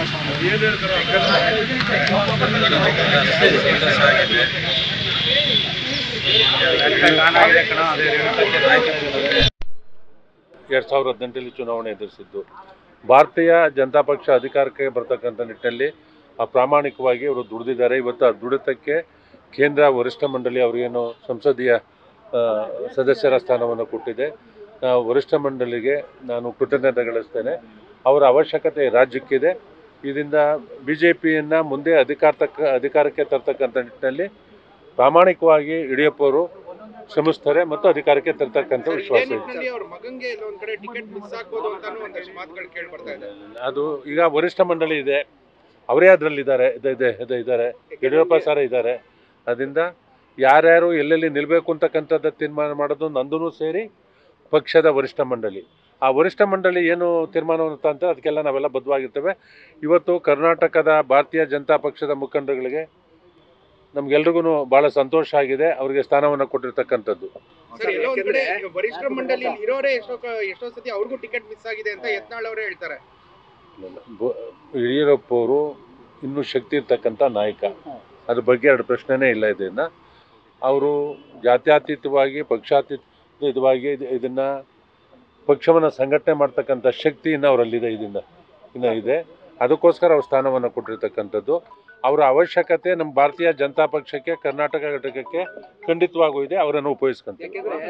ಎರಡು ಸಾವಿರದ ಹದಿನೆಂಟರಲ್ಲಿ ಚುನಾವಣೆ ಎದುರಿಸಿದ್ದು ಭಾರತೀಯ ಜನತಾ ಪಕ್ಷ ಅಧಿಕಾರಕ್ಕೆ ಬರ್ತಕ್ಕಂಥ ನಿಟ್ಟಿನಲ್ಲಿ ಆ ಪ್ರಾಮಾಣಿಕವಾಗಿ ಅವರು ದುಡಿದಿದ್ದಾರೆ ಇವತ್ತು ಆ ದುಡಿತಕ್ಕೆ ಕೇಂದ್ರ ವರಿಷ್ಠ ಮಂಡಳಿ ಅವರಿಗೇನು ಸಂಸದೀಯ ಆ, ಸದಸ್ಯರ ಸ್ಥಾನವನ್ನು ಕೊಟ್ಟಿದೆ ಆ, ವರಿಷ್ಠ ಮಂಡಳಿಗೆ ನಾನು ಕೃತಜ್ಞತೆ ಗಳಿಸ್ತೇನೆ ಅವರ ಅವಶ್ಯಕತೆ ರಾಜ್ಯಕ್ಕಿದೆ ಇದರಿಂದ ಬಿ ಜೆ ಪಿಯನ್ನು ಮುಂದೆ ಅಧಿಕಾರ ತಕ್ಕ ಅಧಿಕಾರಕ್ಕೆ ತರ್ತಕ್ಕಂಥ ನಿಟ್ಟಿನಲ್ಲಿ ಪ್ರಾಮಾಣಿಕವಾಗಿ ಯಡಿಯೂರಪ್ಪ ಅವರು ಶ್ರಮಿಸ್ತಾರೆ ಮತ್ತು ಅಧಿಕಾರಕ್ಕೆ ತರ್ತಕ್ಕಂಥ ಸರ್, ಇದೇ ವಿಶ್ವಾಸ ಇದೆ ನಿಟ್ಟಿನಲ್ಲಿ ಅವ್ರ ಮಗಂಗೆ ಎಲ್ಲೊಂದ್ ಕಡೆ ಟಿಕೆಟ್ ಮಿಸ್ ಆಗ್ಬೋದು ಅಂತಾನು ಒಂದಷ್ಟು ಮಾತುಗಳು ಕೇಳಿ ಬರ್ತಾ ಇದೆ ಅದು ಈಗ ವರಿಷ್ಠ ಮಂಡಳಿ ಇದೆ ಅವರೇ ಅದರಲ್ಲಿದ್ದಾರೆ ಇದೆ ಇದೆ ಇದೆ ಇದ್ದಾರೆ ಯಡಿಯೂರಪ್ಪ ಸರ್ ಇದ್ದಾರೆ ಅದರಿಂದ ಯಾರ್ಯಾರು ಎಲ್ಲೆಲ್ಲಿ ನಿಲ್ಲಬೇಕು ಅಂತಕ್ಕಂಥದ್ದು ತೀರ್ಮಾನ ಮಾಡೋದು ನಂದೂ ಸೇರಿ ಪಕ್ಷದ ವರಿಷ್ಠ ಮಂಡಳಿ ಆ ವರಿಷ್ಠ ಮಂಡಳಿ ಏನು ತೀರ್ಮಾನವನ್ನು ತಂತಾರೆ ಅದಕ್ಕೆಲ್ಲ ನಾವೆಲ್ಲ ಬದ್ಧವಾಗಿರ್ತೇವೆ ಇವತ್ತು ಕರ್ನಾಟಕದ ಭಾರತೀಯ ಜನತಾ ಪಕ್ಷದ ಮುಖಂಡರುಗಳಿಗೆ ನಮ್ಗೆಲ್ರಿಗೂ ಭಾಳ ಸಂತೋಷ ಆಗಿದೆ ಅವರಿಗೆ ಸ್ಥಾನವನ್ನು ಕೊಟ್ಟಿರ್ತಕ್ಕಂಥದ್ದು ಸರ್ ಎಲ್ಲೋ ಒಂದ್ ಕಡೆ ಈಗ ವರಿಷ್ಠ ಮಂಡಳಿ ಇರೋರೇ ಎಷ್ಟೋ ಕ- ಎಷ್ಟೋ ಸತಿ ಅವ್ರಿಗೂ ಟಿಕೆಟ್ ಮಿಸ್ ಆಗಿದೆ ಅಂತ ಯತ್ನಾಳ್ ಅವರೇ ಹೇಳ್ತಾರೆ ಬ- ಯಡಿಯೂರಪ್ಪ ಅವರು ಇನ್ನೂ ಶಕ್ತಿ ಇರ್ತಕ್ಕಂಥ ನಾಯಕ ಅದ್ರ ಬಗ್ಗೆ ಎರಡು ಪ್ರಶ್ನೆನೇ ಇಲ್ಲ ಇದನ್ನ ಅವರು ಜಾತ್ಯತೀತವಾಗಿ ಪಕ್ಷಾತೀತವಾಗಿ ಇದ್- ಇದನ್ನ ಪಕ್ಷವನ್ನು ಸಂಘಟನೆ ಮಾಡ್ತಕ್ಕಂಥ ಶಕ್ತಿ ಇನ್ನು ಅವರಲ್ಲಿದೆ ಇದರಿಂದ ಇನ್ನು ಇದೆ ಅದಕ್ಕೋಸ್ಕರ ಅವ್ರ ಸ್ಥಾನವನ್ನು ಕೊಟ್ಟಿರ್ತಕ್ಕಂಥದ್ದು ಅವರ ಅವಶ್ಯಕತೆ ನಮ್ಮ ಭಾರತೀಯ ಜನತಾ ಪಕ್ಷಕ್ಕೆ ಕರ್ನಾಟಕ ಘಟಕಕ್ಕೆ ಖಂಡಿತವಾಗೂ ಇದೆ ಅವರನ್ನು ಉಪಯೋಗಿಸ್ಕೊಂತಾರೆ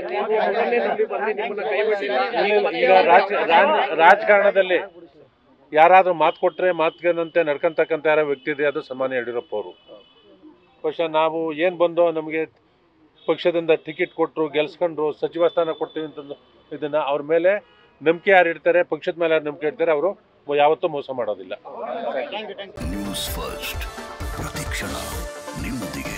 ಇಲ್ಲ, ಈಗ ರಾಜ ರಾಜ- ರಾಜಕಾರಣದಲ್ಲಿ ಯಾರಾದರೂ ಮಾತು ಕೊಟ್ಟರೆ ಮಾತಿಗಂತೆ ನಡ್ಕೊಂತಕ್ಕಂಥ ಯಾರೋ ವ್ಯಕ್ತಿ ಇದೆ ಅದು ಸನ್ಮಾನ್ಯ ಯಡಿಯೂರಪ್ಪ ಅವರು ಬಹುಶಃ ನಾವು ಏನು ಬಂದೋ ನಮಗೆ ಪಕ್ಷದಿಂದ ಟಿಕೆಟ್ ಕೊಟ್ಟರು ಗೆಲ್ಸ್ಕೊಂಡ್ರು ಸಚಿವ ಸ್ಥಾನ ಕೊಡ್ತೀವಿ ಅಂತಂದು ಇದನ್ನು ಅವ್ರ ಮೇಲೆ ನಂಬಿಕೆ ಯಾರು ಇಡ್ತಾರೆ ಪಕ್ಷದ ಮೇಲೆ ಯಾರು ನಂಬಿಕೆ ಇಡ್ತಾರೆ ಅವರು ಯಾವತ್ತೂ ಮೋಸ ಮಾಡೋದಿಲ್ಲ ನ್ಯೂಸ್ ಫಸ್ಟ್ ಪ್ರತಿಕ್ಷಣ ನಿಮ್ಮೊಂದಿಗೆ